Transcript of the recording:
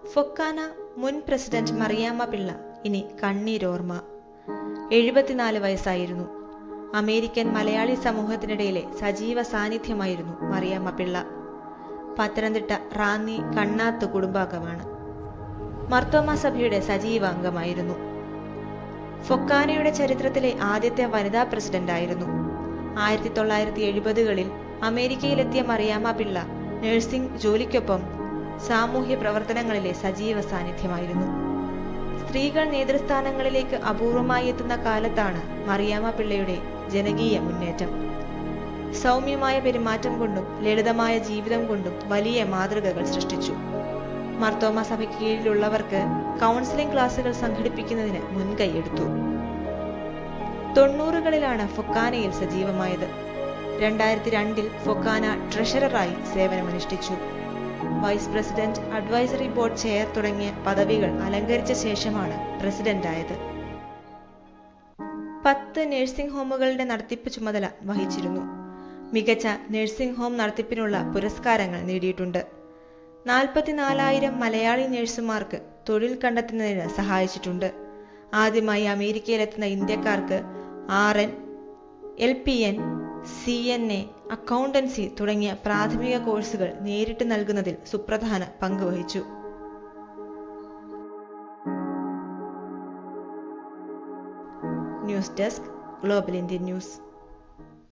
ഫൊക്കാന മുൻ പ്രസിഡന്റ് മറിയാമ്മ പിള്ള ഇനി കണ്ണീരോർമ്മ എഴുപത്തിനാല് വയസ്സായിരുന്നു അമേരിക്കൻ മലയാളി സമൂഹത്തിനിടയിലെ സജീവ സാന്നിധ്യമായിരുന്നു മറിയാമ്മ പിള്ള പത്തനംതിട്ട റാന്നി കണ്ണാത്ത് കുടുംബാംഗമാണ് മർത്തോമ സഭയുടെ സജീവ അംഗമായിരുന്നു ഫൊക്കാനയുടെ ചരിത്രത്തിലെ ആദ്യത്തെ വനിതാ പ്രസിഡന്റായിരുന്നു ആയിരത്തി തൊള്ളായിരത്തി എഴുപതുകളിൽ അമേരിക്കയിലെത്തിയ മറിയാമ്മ പിള്ള നഴ്സിംഗ് ജോലിക്കൊപ്പം സാമൂഹ്യ പ്രവർത്തനങ്ങളിലെ സജീവ സാന്നിധ്യമായിരുന്നു സ്ത്രീകൾ നേതൃസ്ഥാനങ്ങളിലേക്ക് അപൂർവമായി എത്തുന്ന കാലത്താണ് മറിയാമ്മ പിള്ളയുടെ ജനകീയ മുന്നേറ്റം സൗമ്യമായ പെരുമാറ്റം കൊണ്ടും ലളിതമായ ജീവിതം കൊണ്ടും വലിയ മാതൃകകൾ സൃഷ്ടിച്ചു മർത്തോമ സഭയ്ക്ക് കീഴിലുള്ളവർക്ക് കൗൺസിലിംഗ് ക്ലാസുകൾ സംഘടിപ്പിക്കുന്നതിന് മുൻകൈയെടുത്തു തൊണ്ണൂറുകളിലാണ് ഫൊക്കാനയിൽ സജീവമായത് രണ്ടായിരത്തി രണ്ടിൽ ഫൊക്കാന ട്രഷററായി സേവനമനുഷ്ഠിച്ചു vice president advisory board chair തുടങ്ങിയ പദവികൾ അലങ്കരിച്ച ശേഷമാണ് പ്രസിഡന്റായത് പത്ത് നഴ്സിംഗ് ഹോമുകളുടെ നടത്തിപ്പ് ചുമതല വഹിച്ചിരുന്നു മികച്ച നഴ്സിംഗ് ഹോം നടത്തിപ്പിനുള്ള പുരസ്കാരങ്ങൾ നേടിയിട്ടുണ്ട് നാൽപ്പത്തിനാലായിരം മലയാളി നഴ്സുമാർക്ക് തൊഴിൽ കണ്ടെത്തുന്നതിന് സഹായിച്ചിട്ടുണ്ട് ആദ്യമായി അമേരിക്കയിലെത്തുന്ന ഇന്ത്യക്കാർക്ക് R N L P N C N A accountancy തുടങ്ങിയ പ്രാഥമിക കോഴ്സുകൾ നേരിട്ട് നൽകുന്നതിൽ സുപ്രധാന പങ്ക് വഹിച്ചു news desk global Indian news